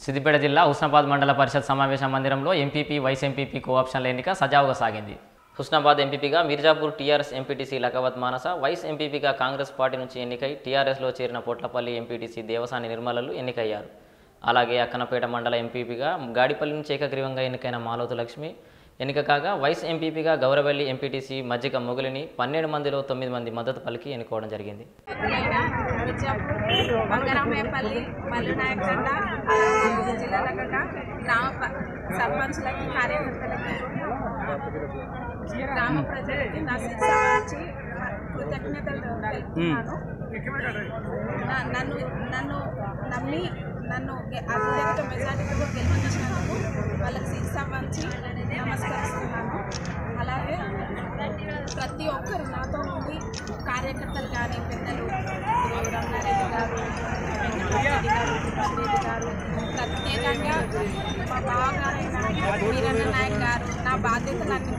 సిద్దిపేట జిల్లా హుస్నాబాద్ మండల పరిషత్ సమావేశ మందిరంలో ఎంపీపీ వైస్ ఎంపీపీ కోఆప్షన్ల ఎన్నిక సజావుగా సాగింది హుస్నాబాద్ ఎంపీపీగా మిర్జాపూర్ టీఆర్ఎస్ ఎంపీటీసీ లకవత్ మానస వైస్ ఎంపీపీగా కాంగ్రెస్ పార్టీ నుంచి ఎన్నికై టీఆర్ఎస్లో చేరిన పొట్లపల్లి ఎంపీటీసీ దేవసాని నిర్మలలు ఎన్నికయ్యారు అలాగే అక్కనపేట మండల ఎంపీపీగా గాడిపల్లి నుంచి ఏకగ్రీవంగా ఎన్నికైన మాలోతు లక్ష్మి ఎన్నిక కాగా వైస్ ఎంపీపీగా గౌరవల్లి ఎంపీటీసీ మజ్జిగ మొగులిని పన్నెండు మందిలో తొమ్మిది మంది మద్దతు పలికి ఎన్నుకోవడం జరిగింది అయిన మిర్జాపూర్ బంగారామయ్యపల్లి మల్లునాయకండ జిల్లా లెక్కగా గ్రామ ప- సర్పంచ్లకి కార్యకర్తలకి గ్రామ ప్రజలకి నా శిక్ష వచ్చి కృతజ్ఞతలు తెలుపుతున్నాను నా- నన్ను నన్ను నమ్మి నన్ను గె- అత్యధిక మెజారిటీతో గెలిపించినందుకు వాళ్ళకి శిక్ష వంచి నమస్కరిస్తున్నాను అలాగే ప్రతి ఒక్కరు నాతో ఉండి కార్యకర్తలు కానీ పెద్దలు రమణారెడ్డి గారు వెంకటరెడ్డి గారు తిరుపతిరెడ్డి గారు ప్రత్యేకంగా మా బావగారైన వీరన్న నాయక్ గారు నా బాధ్యతలన్నీ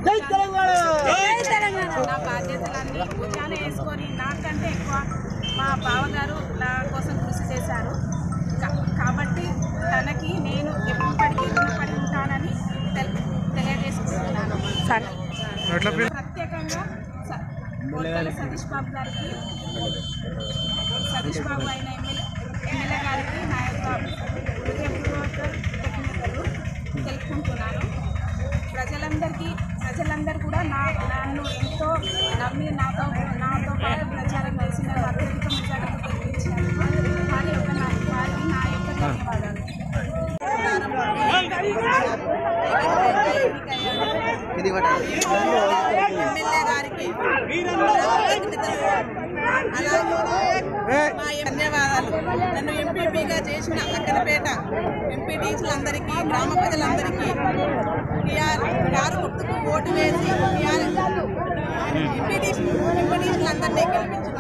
నా బాధ్యతలన్నీ భుజాన వేసుకొని నాకంటే ఎక్కువ మా బావగారు నా కోసం కృషి చేశారు కా- కాబట్టి తనకి నేను ఎప్పటికీ రుణపడి ఉంటానని తెల్- తెలియజేసుకుంటున్నాను ప్రత్యేకంగా స- బొడ్డల సతీష్ బాబు గారికి సతీష్ బాబు అయిన ఎమ్మెల్యే ఎమ్మెల్యే గారికి నా యొక్క హృదయపూర్వక కృతజ్ఞతలు తెలుపుకుంటున్నాను ప్రజలందరికీ ప్రజలందరూ కూడా నా నన్ను ఎంతో నమ్మి నాతో నాతో పాటు ప్రచారం చేసిన అత్యధిక మెజారిటీ గెలిపించినందుకు వారి యొక్క నా వారికి నా యొక్క ధన్యవాదాలు ఎమ్మెల్యే గారికి మా ధన్యవాదాలు నన్ను ఎంపీపీగా చేసిన అక్కనపేట ఎంపీటీసీలందరికీ గ్రామ ప్రజలందరికీ టీఆర్ కారు గుర్తుకు ఓటు వేసి టీఆర్ ఎంపీటీసీ ఎంపీటీసీలందరినీ గెలిపించిన